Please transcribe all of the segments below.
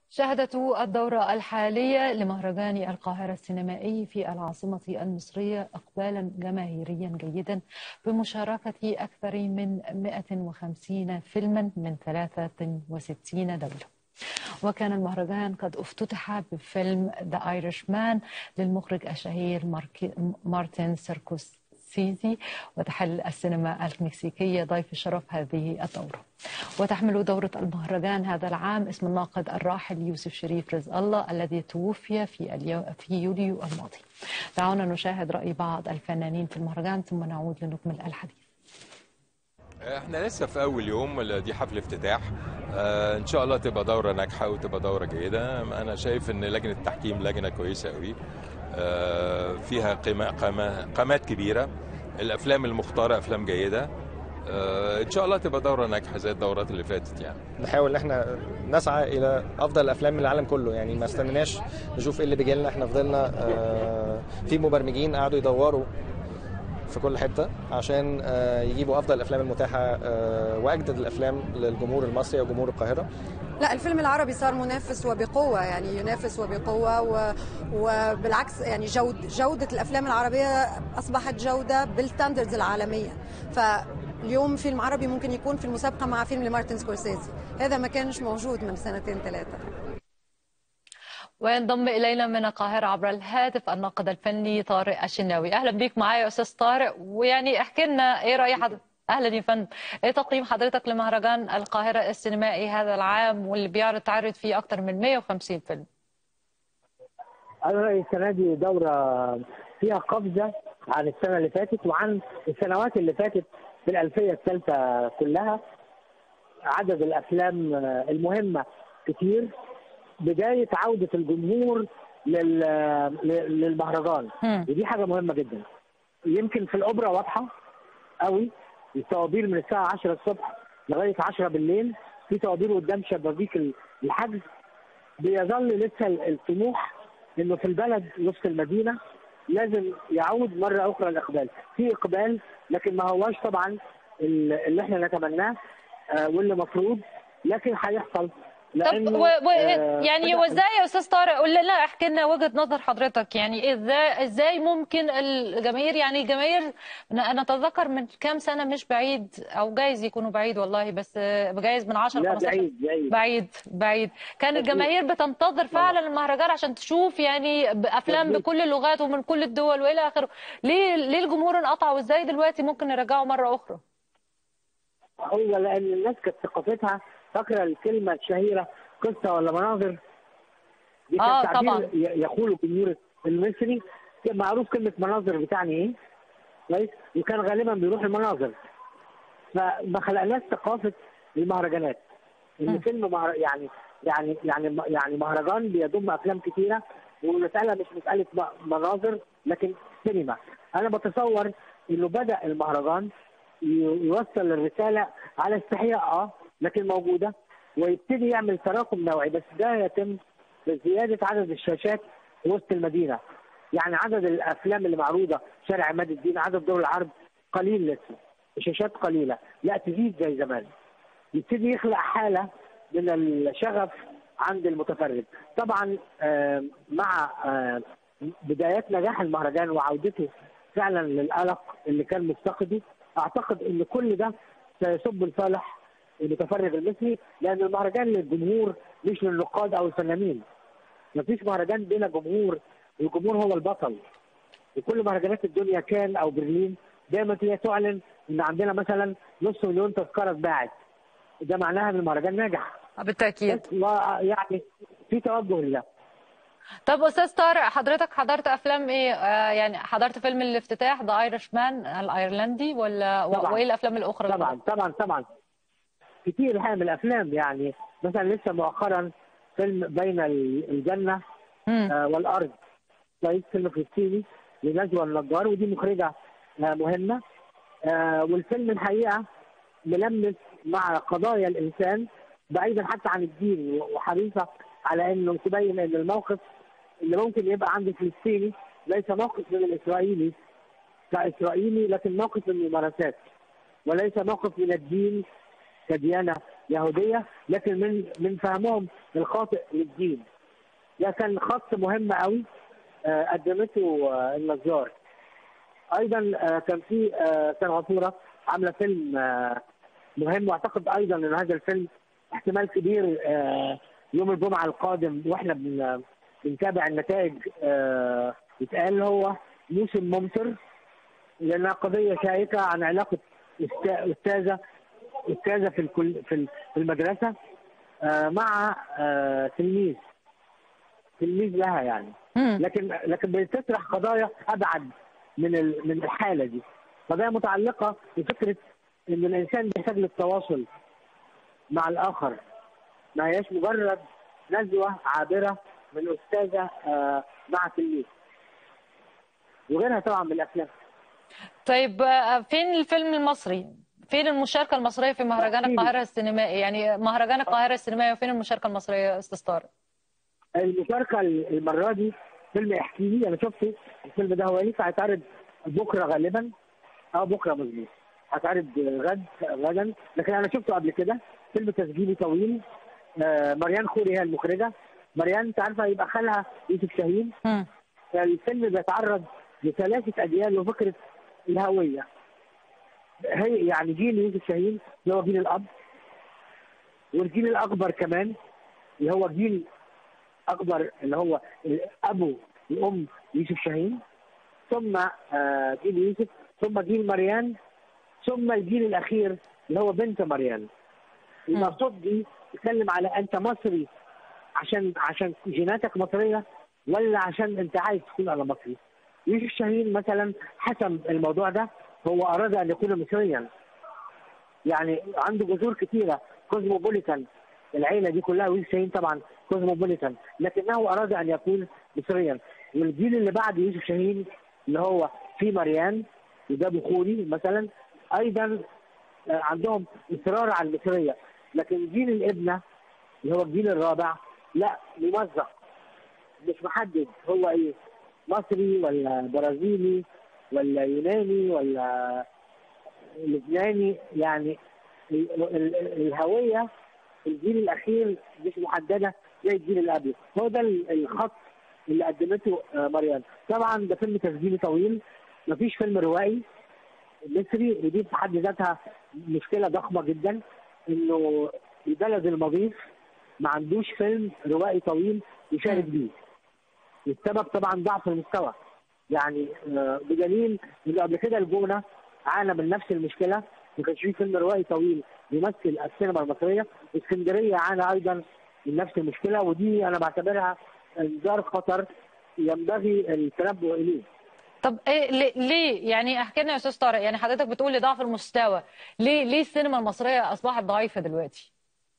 شهدت الدورة الحالية لمهرجان القاهرة السينمائي في العاصمة المصرية إقبالا جماهيريا جيدا بمشاركة أكثر من 150 فيلما من 63 دولة وكان المهرجان قد افتتح بفيلم ذا ايرش مان للمخرج الشهير مارتن سيركوس سيزي وتحل السينما المكسيكية ضيف شرف هذه الدورة وتحمل دورة المهرجان هذا العام اسم الناقد الراحل يوسف شريف رزق الله الذي توفي في اليو... في يوليو الماضي. دعونا نشاهد رأي بعض الفنانين في المهرجان ثم نعود لنكمل الحديث. احنا لسه في اول يوم دي حفل افتتاح آه ان شاء الله تبقى دوره ناجحه وتبقى دوره جيده انا شايف ان لجنه التحكيم لجنه كويسه قوي آه فيها قيمة قامة قامات كبيره الافلام المختاره افلام جيده آه ان شاء الله تبقى دوره ناجحه زي الدورات اللي فاتت يعني نحاول ان احنا نسعى الى افضل الافلام من العالم كله يعني ما استنيناش نشوف ايه اللي بيجي لنا احنا فضلنا آه في مبرمجين قعدوا يدوروا في كل حته عشان يجيبوا افضل الافلام المتاحه واجدد الافلام للجمهور المصري وجمهور القاهره لا الفيلم العربي صار منافس وبقوه يعني ينافس وبقوه و... وبالعكس يعني جود جوده الافلام العربيه اصبحت جوده بالستاندردز العالميه فاليوم فيلم عربي ممكن يكون في المسابقه مع فيلم لمارتن سكورسيزي هذا ما كانش موجود من سنتين ثلاثه وينضم الينا من القاهره عبر الهاتف الناقد الفني طارق الشناوي اهلا بيك معايا يا استاذ طارق ويعني احكي لنا ايه راي حضرتك اهلا يا فندم ايه تقييم حضرتك لمهرجان القاهره السينمائي هذا العام واللي بيعرض تعرض فيه اكثر من 150 فيلم انا رايي السنه دي دوره فيها قفزه عن السنه اللي فاتت وعن السنوات اللي فاتت في الالفيه الثالثه كلها عدد الافلام المهمه كتير بدايه عوده الجمهور للمهرجان ودي حاجه مهمه جدا يمكن في الاوبرا واضحه قوي الطوابير من الساعه 10 الصبح لغايه 10 بالليل في طوابير قدام شبابيك الحجز بيظل لسه الطموح انه في البلد وسط المدينه لازم يعود مره اخرى الاقبال في اقبال لكن ما هواش طبعا اللي احنا نتمناه واللي مفروض لكن هيحصل طب و... و... يعني وازاي يا استاذ طارق قول لنا احكي لنا وجهه نظر حضرتك يعني ازاي ازاي ممكن الجماهير يعني الجماهير نتذكر من كام سنه مش بعيد او جايز يكونوا بعيد والله بس جايز من 10 لا 15 بعيد بعيد بعيد بعيد كان الجماهير بتنتظر فعلا المهرجان عشان تشوف يعني افلام بكل اللغات ومن كل الدول والى اخره ليه ليه الجمهور انقطع وازاي دلوقتي ممكن نرجعه مره اخرى هو لان الناس كانت ثقافتها فاكره الكلمه الشهيره قصه ولا مناظر دي آه، كان تعبير طبعاً. ي- يقول الجمهور المصري كان معروف كلمه مناظر بتعني ايه كويس وكان غالبا بيروح المناظر فما خلقناش ثقافه المهرجانات ان فيلم مهر... يعني يعني يعني يعني مهرجان بيضم افلام كتيره والمساله مش مساله م- مناظر لكن سينما انا بتصور انه بدا المهرجان ي- يوصل الرساله على استحياء اه لكن موجوده ويبتدي يعمل تراكم نوعي بس ده يتم بزياده عدد الشاشات في وسط المدينه يعني عدد الافلام اللي معروضه شارع عماد الدين عدد دور العرض قليل لسه الشاشات قليله لا تزيد زي زمان يبتدي يخلق حاله من الشغف عند المتفرج طبعا آه، مع آه، بدايات نجاح المهرجان وعودته فعلا للقلق اللي كان مفتقده اعتقد ان كل ده سيصب لصالح المتفرج المصري لان المهرجان للجمهور مش للنقاد او الفنانين مفيش مهرجان بلا جمهور والجمهور هو البطل وكل مهرجانات الدنيا كان او برلين دايما هي تعلن ان عندنا مثلا نص مليون تذكره اتباعت ده معناها ان المهرجان ناجح بالتاكيد بس يعني في توجه لده طب استاذ طارق حضرتك حضرت افلام ايه آه يعني حضرت فيلم الافتتاح ذا ايرش مان الايرلندي ولا و- طبعاً. وايه الافلام الاخرى اللي طبعا طبعا طبعا كتير الحقيقه من الافلام يعني مثلا لسه مؤخرا فيلم بين الجنه مم. آه والارض كويس فيلم فلسطيني لنجوى النجار ودي مخرجه آه مهمه آه والفيلم الحقيقه ملمس مع قضايا الانسان بعيدا حتى عن الدين وحريصه على انه تبين ان الموقف اللي ممكن يبقى عند الفلسطيني ليس موقف من الاسرائيلي كاسرائيلي لكن موقف من الممارسات وليس موقف من الدين كديانه يهوديه لكن من من فهمهم الخاطئ للدين ده كان خط مهم قوي آه، قدمته آه، النجار ايضا آه، كان في آه، كان غفوره عامله فيلم آه، مهم واعتقد ايضا ان هذا الفيلم احتمال كبير آه، يوم الجمعه القادم واحنا بن- بنتابع النتائج آه، يتقال هو موسم ممطر لانها قضيه شائكه عن علاقه أست- استاذه استاذه في الكل في ال- في المدرسه آه، مع آه، تلميذ تلميذ لها يعني مم. لكن لكن بتطرح قضايا ابعد من ال- من الحاله دي قضايا متعلقه بفكره ان الانسان بيحتاج للتواصل مع الاخر ما هياش مجرد نزوه عابره من استاذه آه، مع تلميذ وغيرها طبعا من الافلام طيب آه، فين الفيلم المصري؟ فين المشاركة المصرية في مهرجان أكيد. القاهرة السينمائي؟ يعني مهرجان القاهرة السينمائي وفين المشاركة المصرية يا أستاذ طارق؟ المشاركه المره دي فيلم احكي لي انا شفته الفيلم ده هو لسه هيتعرض بكره غالبا اه بكره مظبوط هيتعرض غد غدا لكن انا شفته قبل كده فيلم تسجيلي طويل آه مريان خوري هي المخرجه مريان انت عارفه يبقى خالها يوسف شاهين مم. الفيلم بيتعرض لثلاثه اجيال وفكره الهويه هي يعني جيل يوسف شاهين اللي هو جيل الاب والجيل الاكبر كمان اللي هو جيل اكبر اللي هو ابو الام يوسف شاهين ثم آه، جيل يوسف ثم جيل مريان ثم الجيل الاخير اللي هو بنت مريان المقصود دي تتكلم على انت مصري عشان عشان جيناتك مصريه ولا عشان انت عايز تكون على مصري يوسف شاهين مثلا حسم الموضوع ده هو اراد ان يكون مصريا يعني عنده جذور كثيره كوزموبوليتان العيله دي كلها ويوسف شاهين طبعا كوزموبوليتان لكنه اراد ان يكون مصريا والجيل اللي بعد يوسف شاهين اللي هو في مريان وده بخوري مثلا ايضا آه، عندهم اصرار على المصريه لكن جيل الابنه اللي هو الجيل الرابع لا ممزق مش محدد هو ايه مصري ولا برازيلي ولا يوناني ولا لبناني يعني ال- ال- الهويه في الجيل الاخير مش محدده زي الجيل اللي قبله هو ده ال- الخط اللي قدمته آه، مريم طبعا ده فيلم تسجيلي طويل مفيش فيلم روائي مصري ودي في حد ذاتها مشكله ضخمه جدا انه البلد المضيف ما عندوش فيلم روائي طويل يشارك بيه السبب طبعا ضعف المستوى يعني آه، بدليل انه قبل كده الجونه عانى من نفس المشكله ما كانش فيه فيلم روائي طويل يمثل السينما المصريه اسكندريه عانى ايضا من نفس المشكله ودي انا بعتبرها انذار خطر ينبغي التنبؤ اليه طب إيه ليه- ليه يعني احكي لنا يا استاذ طارق يعني حضرتك بتقول لضعف المستوى ليه ليه السينما المصريه اصبحت ضعيفه دلوقتي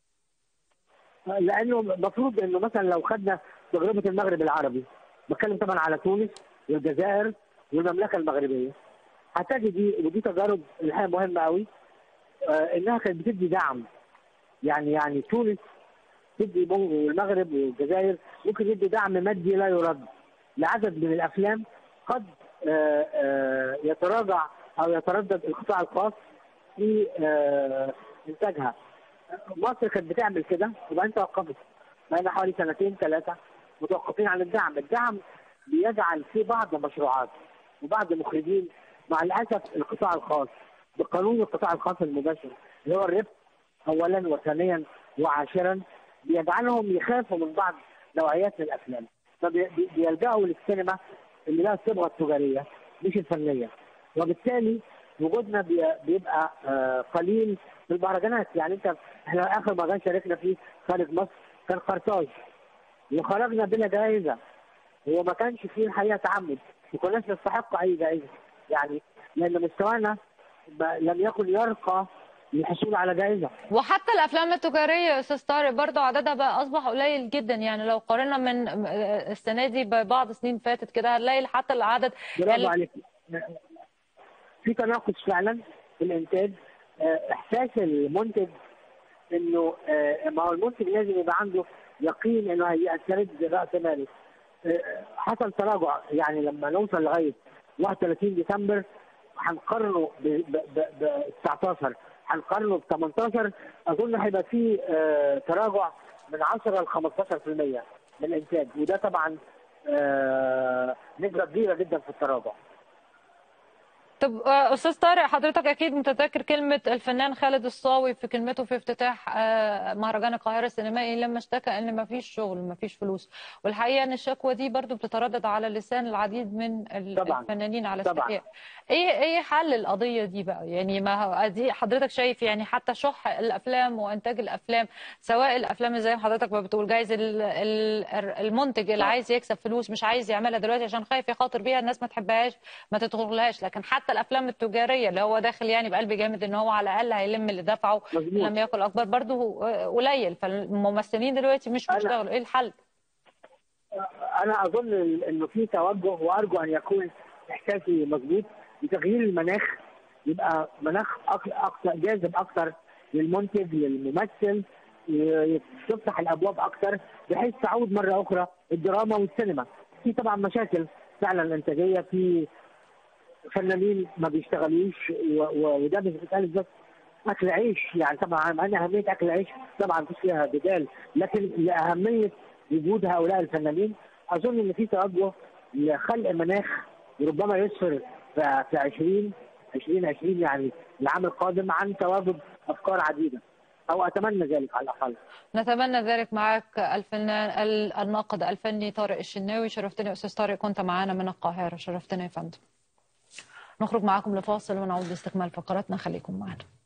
لانه المفروض انه مثلا لو خدنا تجربه المغرب العربي بتكلم طبعا على تونس والجزائر والمملكه المغربيه هتجدي ودي تجارب الحقيقه مهمه قوي آه انها كانت بتدي دعم يعني يعني تونس تدي مم- والمغرب والجزائر ممكن يدي دعم مادي لا يرد لعدد من الافلام قد آه آه يتراجع او يتردد القطاع الخاص في آه انتاجها مصر كانت بتعمل كده وبعدين توقفت بقينا حوالي سنتين ثلاثه متوقفين عن الدعم، الدعم بيجعل في بعض المشروعات وبعض المخرجين مع الاسف القطاع الخاص بقانون القطاع الخاص المباشر اللي هو الربح اولا وثانيا وعاشرا بيجعلهم يخافوا من بعض نوعيات من الافلام فبيلجأوا للسينما اللي لها الصبغه التجاريه مش الفنيه وبالتالي وجودنا بي- بيبقى آه، قليل في المهرجانات يعني انت احنا اخر مهرجان شاركنا فيه خارج مصر كان قرطاج وخرجنا بلا جائزه هو ما كانش فيه الحقيقه تعمد ما كناش نستحق اي جائزه يعني لان مستوانا ما- لم يكن يرقى للحصول على جائزه وحتى الافلام التجاريه يا استاذ طارق برضه عددها بقى اصبح قليل جدا يعني لو قارنا من السنه دي ببعض سنين فاتت كده هنلاقي حتى العدد برافو يعني عليك في تناقض فعلا في الانتاج آه، احساس المنتج انه آه، ما هو المنتج لازم يبقى عنده يقين انه هيسترد راس ماله آه، حصل تراجع يعني لما نوصل لغايه 31 ديسمبر هنقارنه ب ب- ب- ب 19 هنقارنه ب 18 اظن هيبقى في آه، تراجع من 10 ل 15% من الانتاج وده طبعا آه، نسبه كبيره جدا في التراجع طب آه، استاذ طارق حضرتك اكيد متذكر كلمه الفنان خالد الصاوي في كلمته في افتتاح آه، مهرجان القاهره السينمائي لما اشتكى ان ما فيش شغل ما فيش فلوس والحقيقه ان الشكوى دي برضو بتتردد على لسان العديد من ال- طبعاً. الفنانين على طبعاً. الساحه ايه ايه حل القضيه دي بقى يعني ما هو دي حضرتك شايف يعني حتى شح الافلام وانتاج الافلام سواء الافلام زي ما حضرتك ما بتقول جايز ال- ال- المنتج اللي آه. عايز يكسب فلوس مش عايز يعملها دلوقتي عشان خايف يخاطر بيها الناس ما تحبهاش ما تدخلهاش لكن حتى الافلام التجاريه اللي هو داخل يعني بقلب جامد ان هو على الاقل هيلم اللي دفعه مظبوط. لم يكن اكبر برضه قليل فالممثلين دلوقتي مش أنا- بيشتغلوا ايه الحل؟ انا اظن انه في توجه وارجو ان يكون احساسي مظبوط لتغيير المناخ يبقى مناخ أك- اكثر جاذب اكثر للمنتج للممثل ي- تفتح الابواب اكثر بحيث تعود مره اخرى الدراما والسينما في طبعا مشاكل فعلا انتاجيه في فنانين ما بيشتغلوش و- و- وده مش بيتقال بس اكل عيش يعني طبعا انا اهميه اكل العيش طبعا مفيش فيها جدال لكن لاهميه وجود هؤلاء الفنانين اظن ان في توجه لخلق مناخ ربما يسفر في في 20 2020 يعني العام القادم عن تواجد افكار عديده او اتمنى ذلك على الاقل نتمنى ذلك معك الفنان ال- الناقد الفني طارق الشناوي شرفتني يا استاذ طارق كنت معانا من القاهره شرفتنا يا فندم نخرج معاكم لفاصل ونعود لاستكمال فقراتنا خليكم معنا